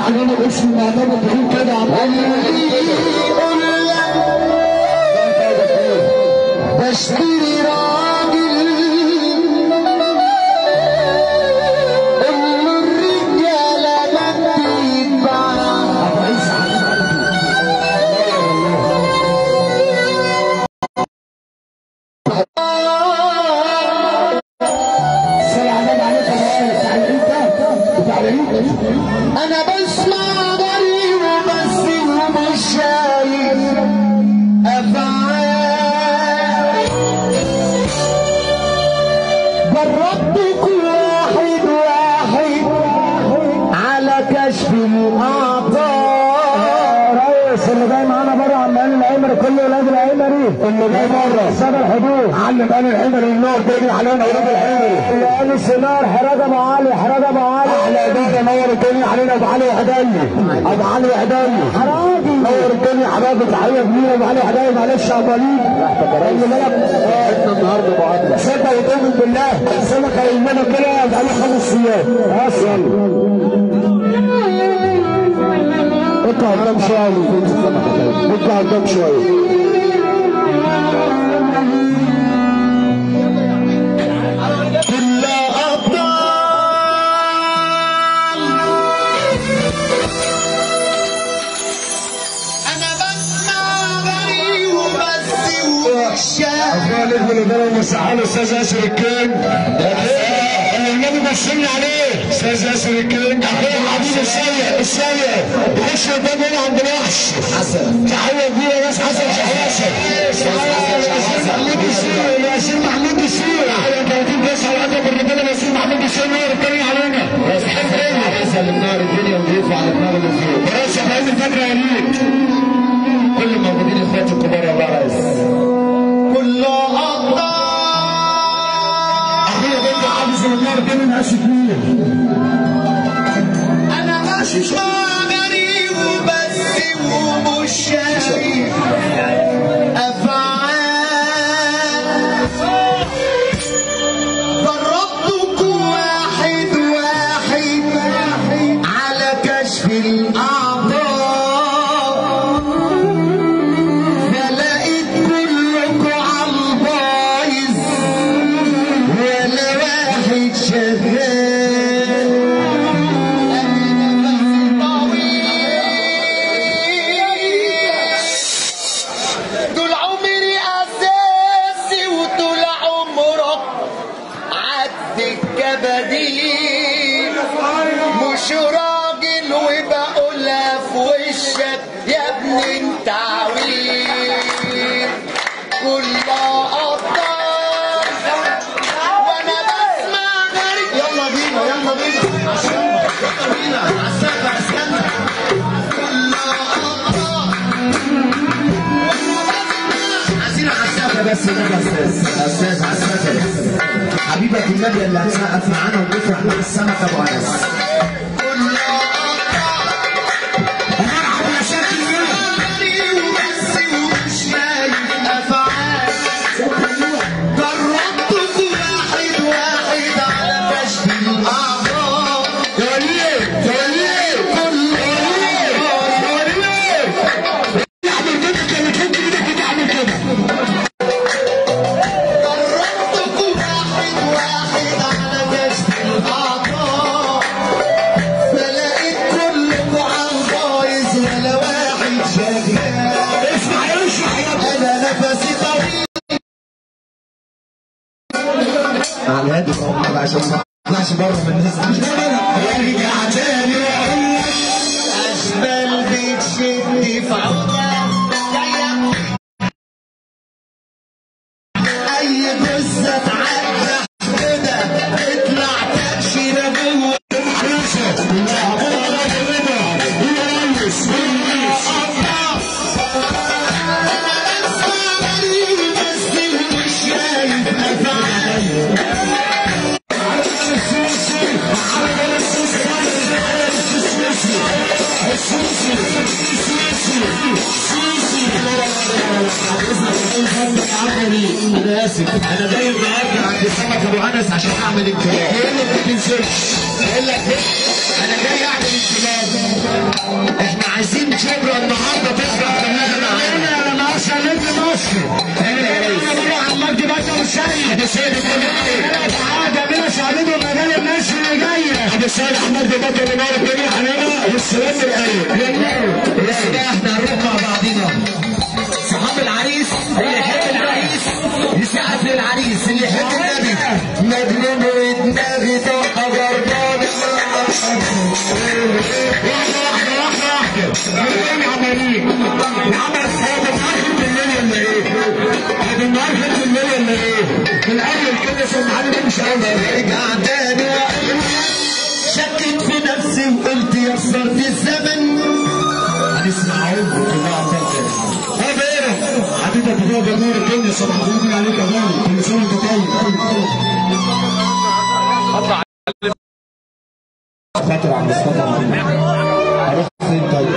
علينا باسم المعلمة تقول كده يا عم بشتري راجل ام الرجاله ما بتتباع ابو عيسى انا بسمع ضري وبس ومش شايف افعال جربت كل واحد واحد على كشف الاعضاء ريس اللي جاي معانا بره عمال العمري كل ولاد العمري اللي جاي بره ساب الحدود علم قال العمري النار تجري علينا ولاد العمري قال السنار حراجه ابو علي حراجه ابو علي احلى اداره نور الدنيا علينا ابو علي وحداني ابو علي وحداني حراجي نور الدنيا حبايبي تحيه كبيره ابو علي وحداني معلش يا ابو وليد خلي بالك احنا النهارده معادله صدق وتؤمن بالله سمكه يمنا كده بقالي خمس ايام بس يلا اطلع قدام شويه اطلع قدام شويه كل أبطال أنا بسمع غني وبس وشاف أفضل ابن الإدارة المساحة الأستاذ ياسر الكين النبي بشرني عليه أستاذ ياسر الكين أخويا حبيبي السيد السيد يخش قدام هنا عند الوحش حسن تحية كبيرة ناس حسن شحواشة محمود السير ياسين محمود السير على 30 بس على أدب الرجالة ياسين محمود السير نور التاني علينا حسن النار الدنيا نضيفه على دماغ النزول رئيس حبايب الفجر يا ليك كل موجودين اخواتي الكبار يا الله رئيس كل أبطال أخويا بنت حافظ النار دي من أسد مين أنا بسمع غني وبس ومش شايف أفعال جربتك واحد واحد على كشف الأعضاء فلقيت كلكم عالبايظ ولا واحد شغال أنا بس طويل طول عمري أساسي وطول عمرك عد الكبادين مش راجل وبقولها في وشك يا ابني انت عويل كل أبطال وانا بسمع غريب يلا بينا يلا بينا يلا بينا عالسقف عالسقف كل أبطال عايزين عالسقف بس يا استاذ استاذ عالسقف حبيبك النبي اللي هتسقف معانا ونفرح مع السمك ابو انس يا ليك يا ليك اعمل كده كده تحط ايدك كده اعمل كده اسمع اشرح يا انا نفسي طويل على هادي والله عشان ما اطلعش بره من الناس ارجع تاني واقول لك اشبال بتشدني في عقدة اي جثة تعدى كده اطلع تأشيرة جوه انا اسف انا جاي النهارده عند سمك ابو انس عشان اعمل انقلاب ايه اللي ما بتنزلش؟ اقول لك ايه؟ انا جاي اعمل انقلاب احنا عايزين شبرا النهارده تفرح بالله معانا انا مصر نجم مصر انا بروح عمال باشا والسيد ابو سيد الجمالي انا تعالى باشا عبيد المجال الناس اللي جايه ابو سيد احمد بكر اللي نور الدنيا علينا والسلام القلب بس بقى احنا هنروح مع بعضينا صحاب العريس اللي يحب العريس يسقف للعريس اللي يحب النبي مجنون ودماغي طاقه غربان واحده واحده واحده واحده مليون عمالين العمل هو بالماركت بالمليون ولا ايه؟ هو بالماركت بالمليون ولا ايه؟ من الاول كده سمعني ده مش قوي رجع تاني شكيت في نفسي وقلت يسرت الزمن هنسمعهم وكلها عمال هذا ايه؟ حبيبي ابو بابا نور الدنيا صباح الخير عليك يا غالي كل سنه وانت طيب خاطر عم مصطفى هروح فين طيب؟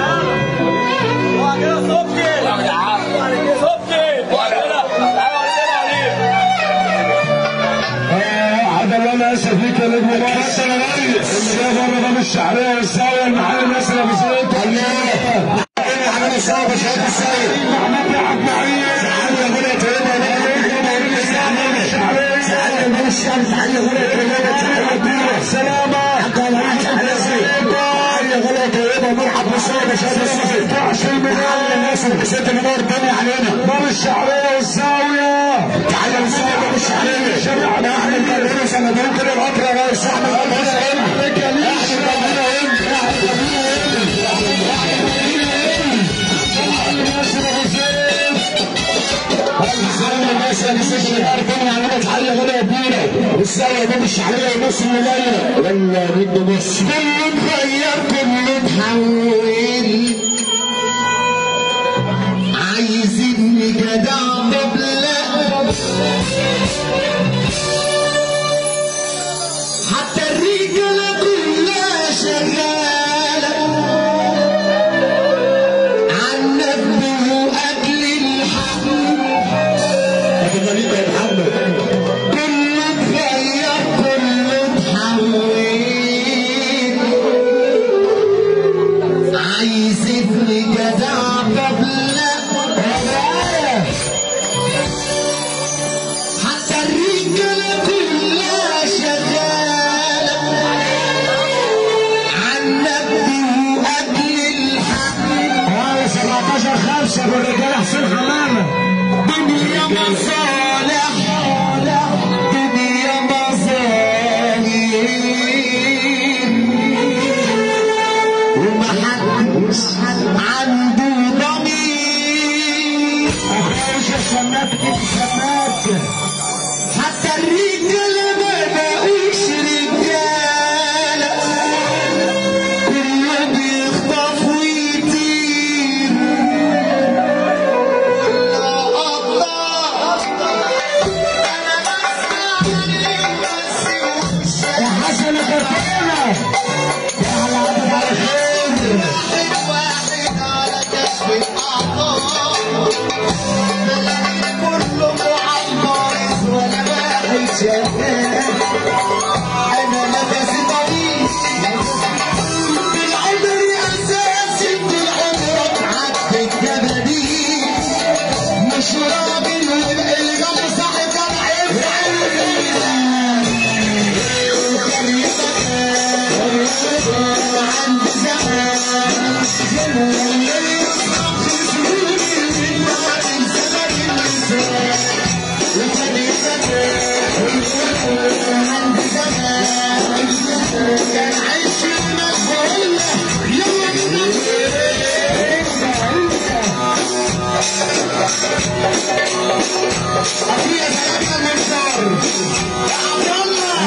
هذا اللي انا اسف فيك يا نجم مبارك يا ريس اللي جاي بره باب الشعريه والزاويه المعلم الناس اللي ابو زيد الله عمال الشعب شهاده السيد محمد يا عبد العزيز تعالوا يا غنى ترينا تعالوا من الشام تعالوا غنى ترينا سلامة قال تعالوا غنى ترينا مرحب بالسيد شهاده السيد 16 مليون الناس اللي بست منور الدنيا علينا باب الشعريه والزاويه تعالوا نسوي باب الشعريه شرعنا احنا مكررين سندين كده القطر يا ريس احنا مكررين احنا مكررين الناس اللي بست منور الدنيا علينا تعالوا غنى كبيره والساويه باب الشعريه ونص الملايه يلا نجم مصر كله اتغير كله اتحول عايزين جدع طب لا حتى الرجالة كلها شغالة عن نبه وأكل الحمل ابو غريب يا محمد كله اتغير كله اتحول عايز ابن جدع طب لا حتى الرجالة كلها شغالة عن نبه وأكل الحمل اه 17 5 بالرجاله حسين حمامه دنيا مصالح دنيا مصالح ومحدش عنده ضمير اخوش السماك السماك حتى الرجالة ما بقوش رجالة كله بيخطف ويطير الله الله أنا بسمع يا حسن كرتونه يا على عبد الخير واحد واحد على كشف الأعضاء كله معمر ولا واحد شغال أنا نفسي طويل بالعمر أساسي بالعمر عد الجبابيل مش راجل والإلغام صاحب العفة عند زمان كان عيش المقبول يلا أخويا سلام المنصور يا عبد الله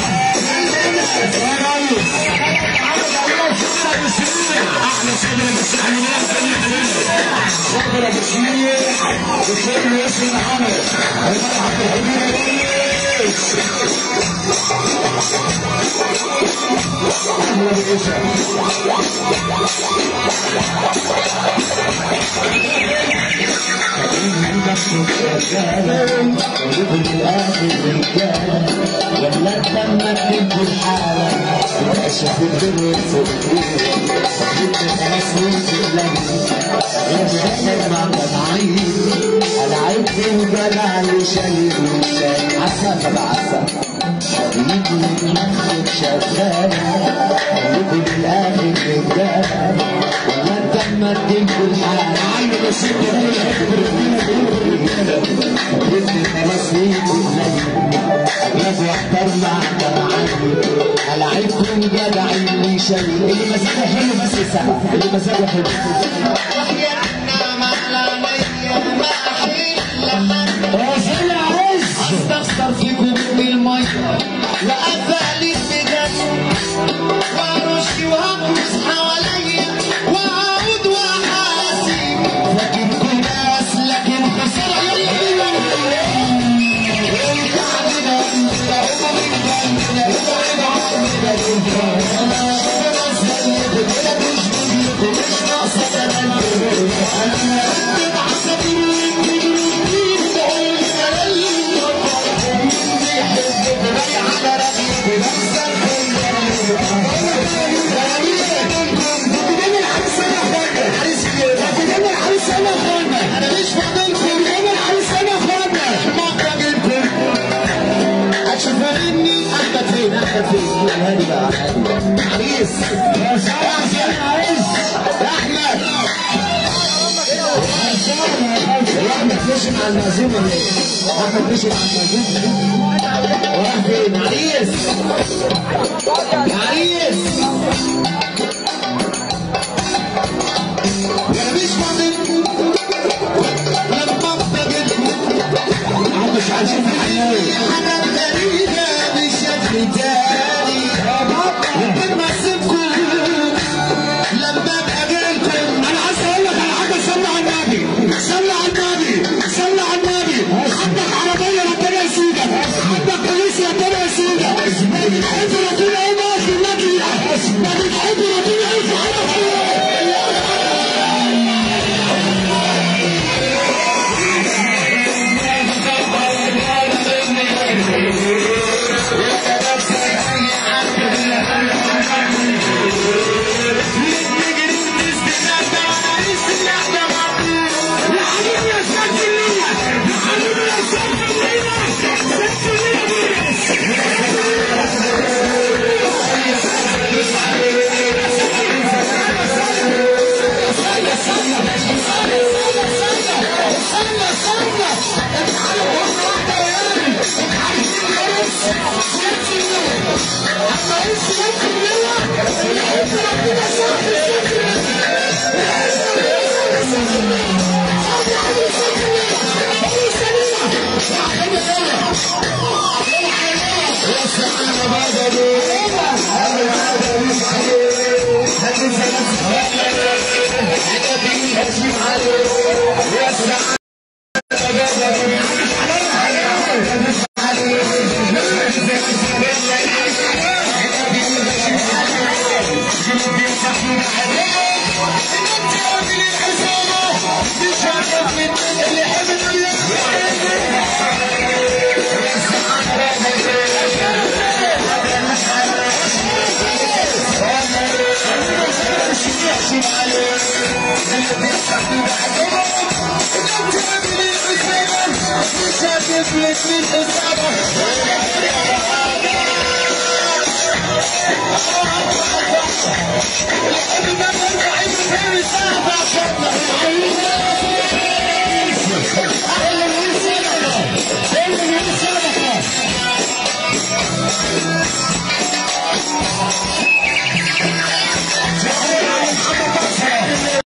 احلى صدر المسيحيين صدر ابو شير وشير ياسر محمد عمر عبد الحميد ولا تمت في الحالة اشوف الدنيا فوقيها الناس وتتلم يا شايف مع العين العيب وجدع اللي شايف وشايف عسافة بعسافة يجي يمخك شغال يجي بالاخر رجال ولا تمت في الحالة عنده نصيب الناس وتتلم جاب واحتر مع جمعاني العبكم جدع اللي شايل اللي مزاجه حلو بس يسقف اللي مزاجه حلو وصل عز استخسر فيكم بالمية وقفل بجد وارش وهبوس حواليا واعود واحاسب لكن ناس لكن خسارة يلا انا مش فاضلكم اشوفني احمد فين احمد فين هادي بقى هادي عريس احمد احمد مشي مع المعزوم ولا ايه؟ احمد مشي مع المعزوم وراح فين؟ عريس يا عريس انا مش فاضلكم لما افتقدكم مش عايزين حياه انا غريبة بشكل تاني ممكن ما اسيبكم لما قابلكم انا عايز اقول لك على حاجه صلي على النبي صلي على النبي صلي على النبي عندك عربيه ربنا يسيدك عندك بوليس ربنا يسيدك ما بتحب ربنا ايه ما في النبي ما بتحب ربنا ايه في حياتك Thank you.